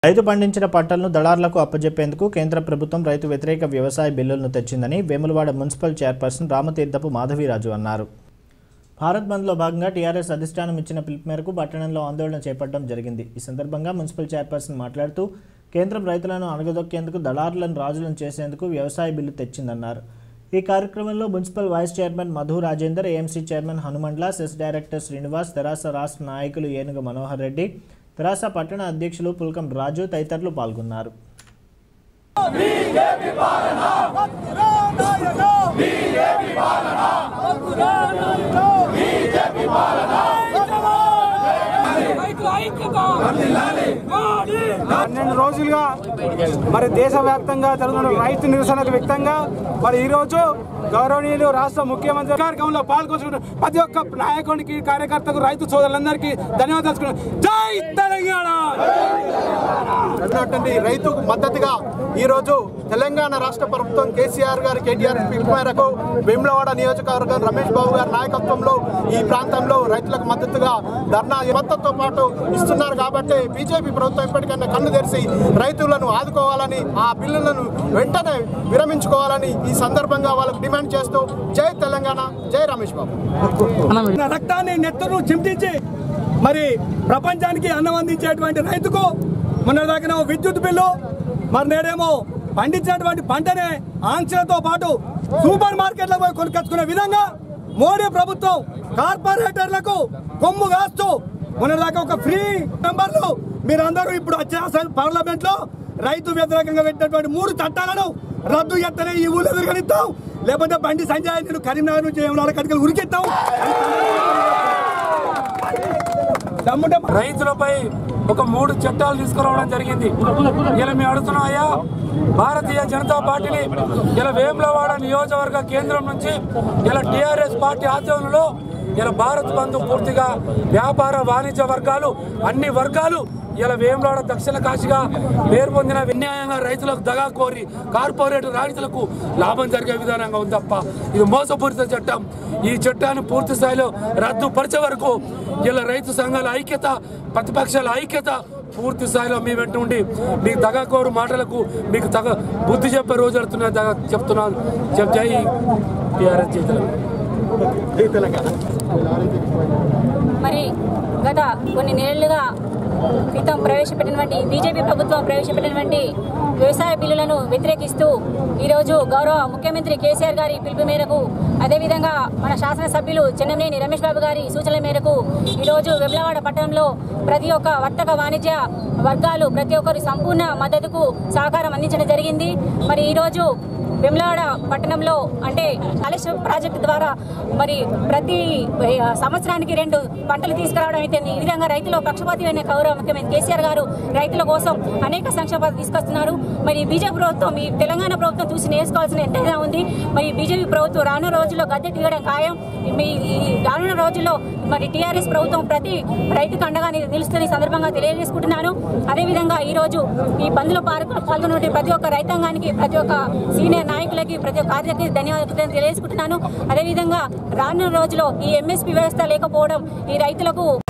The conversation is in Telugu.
రైతు పండించిన పంటలను దళారులకు అప్పజెప్పేందుకు కేంద్ర ప్రభుత్వం రైతు వ్యతిరేక వ్యవసాయ బిల్లులను తెచ్చిందని వేములవాడ మున్సిపల్ చైర్పర్సన్ రామతీర్థపు మాధవీరాజు అన్నారు భారత్ బంద్లో భాగంగా టీఆర్ఎస్ అధిష్టానం ఇచ్చిన పిలుపు మేరకు పట్టణంలో ఆందోళన చేపట్టడం జరిగింది ఈ సందర్భంగా మున్సిపల్ చైర్పర్సన్ మాట్లాడుతూ కేంద్రం రైతులను అణగదొక్కేందుకు దళారులను రాజులను చేసేందుకు వ్యవసాయ బిల్లు తెచ్చిందన్నారు ఈ కార్యక్రమంలో municipal vice chairman Madhu Rajender AMC chairman Hanumandla cess director Srinivas TRS రాష్ట్ర నాయకులు ఏనుగ మనోహర్ రెడ్డి తెరాస పట్టణ అధ్యక్షులు పుల్కం రాజు తదితరులు పాల్గొన్నారు పన్నెండు రోజులుగా మరి దేశవ్యాప్తంగా జరుగుతున్న రైతు నిరసనకు వ్యక్తంగా మరి ఈ రోజు గౌరవనీయులు రాష్ట్ర ముఖ్యమంత్రి కార్యక్రమంలో పాల్గొంటున్న ప్రతి ఒక్క నాయకునికి కార్యకర్తకు రైతు సోదరులందరికీ ధన్యవాదాలు తెలుసుకున్నాను. జై తెలంగాణ ఉన్నటువంటి రైతుకు మద్దతుగా ఈ రోజు తెలంగాణ రాష్ట్ర ప్రభుత్వం కేసీఆర్ గారి కేటీఆర్ పిలుపు మేరకు వేములవాడ నియోజకవర్గం రమేష్ బాబు గారి నాయకత్వంలో ఈ ప్రాంతంలో రైతులకు మద్దతుగా ధర్నా మద్దతుతో పాటు ఇస్తున్నారు కాబట్టి బీజేపీ ప్రభుత్వం ఇప్పటికైనా కన్ను తెరిచి రైతులను ఆదుకోవాలని ఆ బిల్లులను వెంటనే విరమించుకోవాలని ఈ సందర్భంగా వాళ్ళకు డిమాండ్ చేస్తూ జై తెలంగాణ జై రమేష్ బాబు నా రక్తాన్ని నెత్తను చింతించి మరి ప్రపంచానికి అన్నం అందించేటువంటి రైతుకు మొన్న దాకా విద్యుత్ బిల్లు మరి నేడేమో పండించినటువంటి పంటనే ఆంక్షలతో పాటు సూపర్ మార్కెట్లకు పోయి కొనుకొచ్చుకునే విధంగా మోడీ ప్రభుత్వం కార్పొరేటర్లకు కొమ్ము కాస్తూ మొన్న దాకా ఒక ఫ్రీ నంబర్లు మీరందరూ ఇప్పుడు వచ్చే అసలు పార్లమెంట్ లో రైతు వ్యతిరేకంగా పెట్టినటువంటి మూడు చట్టాలను రద్దు ఎత్తనే ఈ ఊళ్ళో ఎదురుగనిస్తాం లేకపోతే బండి సంజయ్ నేను కరీంనగర్ నుంచి ఏమన్నా కటికలు ఉరికిస్తాం దమ్ముంటే రైతులపై ఒక మూడు చట్టాలు తీసుకురావడం జరిగింది ఇలా మేము అడుగుతున్నాం అయ్యా భారతీయ జనతా పార్టీని ఇలా వేములవాడ నియోజకవర్గ కేంద్రం నుంచి ఇలా టిఆర్ఎస్ పార్టీ ఆధ్వర్యంలో ఇలా భారత్ బంధు పూర్తిగా వ్యాపార వాణిజ్య వర్గాలు అన్ని వర్గాలు ఇలా వేములవాడ దక్షిణ కాశీగా పేరు పొందిన అన్యాయంగా రైతులకు దగా కోరి కార్పొరేట్ రైతులకు లాభం జరిగే విధానంగా ఉంది తప్ప ఇది మోసపూరిత చట్టం ఈ చట్టాన్ని పూర్తి స్థాయిలో రద్దుపరిచే వరకు ఇలా రైతు సంఘాల ఐక్యత ప్రతిపక్షాల ఐక్యత పూర్తి స్థాయిలో మీ వెంట ఉండి మీకు దగాకోరు మాటలకు మీకు తగ బుద్ధి చెప్పే రోజు వెళ్తున్నా చెప్తున్నాను చెప్ జై టీఆర్ఎస్ చేతులు మరి గత కొన్ని నెలలుగా క్రితం ప్రవేశపెట్టినటువంటి బీజేపీ ప్రభుత్వం ప్రవేశపెట్టినటువంటి వ్యవసాయ బిల్లులను వ్యతిరేకిస్తూ ఈరోజు గౌరవ ముఖ్యమంత్రి కేసీఆర్ గారి పిలుపు మేరకు అదేవిధంగా మన శాసనసభ్యులు చెన్నమనేని రమేష్ బాబు గారి సూచనల మేరకు ఈరోజు వెమ్లవాడ పట్టణంలో ప్రతి ఒక్క వర్తక వాణిజ్య వర్గాలు ప్రతి ఒక్కరి సంపూర్ణ మద్దతుకు సహకారం అందించడం జరిగింది మరి ఈరోజు వెమ్లాడ పట్టణంలో అంటే కాళేశ్వరం ప్రాజెక్టు ద్వారా మరి ప్రతి ఆ, సంవత్సరానికి రెండు పంటలు తీసుకురావడం అయితే ఈ విధంగా రైతుల పక్షపాతమైన గౌరవ ముఖ్యమంత్రి కేసీఆర్ గారు రైతుల కోసం అనేక సంక్షేమాలు తీసుకొస్తున్నారు మరి బీజేపీ ప్రభుత్వం ఈ తెలంగాణ ప్రభుత్వం చూసి నేర్చుకోవాల్సిన ఎంతైనా ఉంది మరి బీజేపీ ప్రభుత్వం రానున్న రోజుల్లో గద్దె దిగడం ఖాయం మీ ఈ రానున్న రోజుల్లో మరి టీఆర్ఎస్ ప్రభుత్వం ప్రతి రైతుకు అండగా ని- నిలుస్తున్న ఈ సందర్భంగా తెలియజేసుకుంటున్నాను అదేవిధంగా ఈ రోజు ఈ బంద్లో పాల్గొన్న ప్రతి ఒక్క రైతాంగానికి ప్రతి ఒక్క సీనియర్ నాయకులకి ప్రతి ఒక్క కార్యదర్శి ధన్యవాదాలు తెలియజేసుకుంటున్నాను అదేవిధంగా రానున్న రోజుల్లో ఈ ఎంఎస్పీ వ్యవస్థ లేకపోవడం ఈ రైతులకు